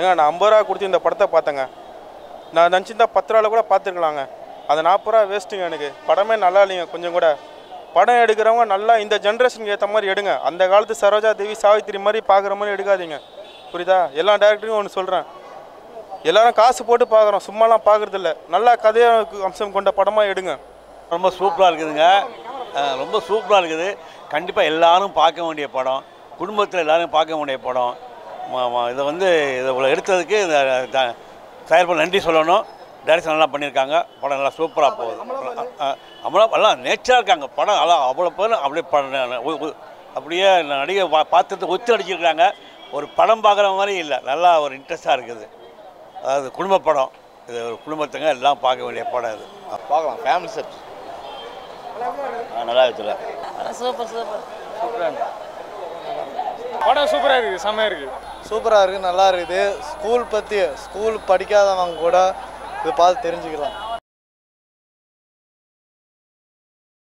ஏங்க நான் ஐம்பது ரூபா கொடுத்து இந்த படத்தை பார்த்தேங்க நான் நினச்சிருந்தா பத்து ரூபாவில் கூட பார்த்துருக்கலாங்க அது நாற்பது ரூபா வேஸ்ட்டுங்க எனக்கு படமே நல்லா இல்லைங்க கொஞ்சம் கூட படம் எடுக்கிறவங்க நல்லா இந்த ஜென்ரேஷனுக்கு ஏற்ற மாதிரி எடுங்க அந்த காலத்து சரோஜா தேவி சாவித்திரி மாதிரி பார்க்குற மாதிரி எடுக்காதீங்க புரியுதா எல்லா டேரக்டரையும் ஒன்று சொல்கிறேன் எல்லாரும் காசு போட்டு பார்க்குறோம் சும்மாலாம் பார்க்குறது இல்ல நல்லா கதைய அம்சம் கொண்ட படமாக எடுங்க ரொம்ப சூப்பராக இருக்குதுங்க அஹ் ரொம்ப சூப்பராக இருக்குது கண்டிப்பாக எல்லாரும் பார்க்க வேண்டிய படம் குடும்பத்தில் எல்லாரும் பார்க்க வேண்டிய படம் ம- ம- இதை வந்து இதை இவ்வளோ எடுத்ததுக்கு இந்த த- தயாரிப்பு நன்றி சொல்லணும் டைரக்ஷன் நல்லா பண்ணியிருக்காங்க படம் நல்லா சூப்பராக போகுது அஹ் அவ்வளோ எல்லாம் நேச்சராக இருக்காங்க படம் எல்லாம் அவ்வளோ பேர் அப்படியே படம் உ- உ- அப்படியே நடிகை பா பார்த்துட்டு ஒத்து அடிச்சிருக்காங்க ஒரு படம் பார்க்குற மாதிரி இல்லை நல்லா ஒரு இன்ட்ரெஸ்டாக இருக்குது அதாவது குடும்ப படம் இது ஒரு குடும்பத்துங்க எல்லாம் பார்க்க வேண்டிய படம் இது பார்க்கலாம் ஃபேமிலி செட் நல்லா இருக்குல்ல சூப்பர் சூப்பர் படம் சூப்பராக இருக்குது செம்மையாக இருக்குது சூப்பராக இருக்குது நல்லா இருக்குது ஸ்கூல் பற்றி ஸ்கூல் படிக்காதவங்க கூட இது பார்த்து தெரிஞ்சுக்கலாம்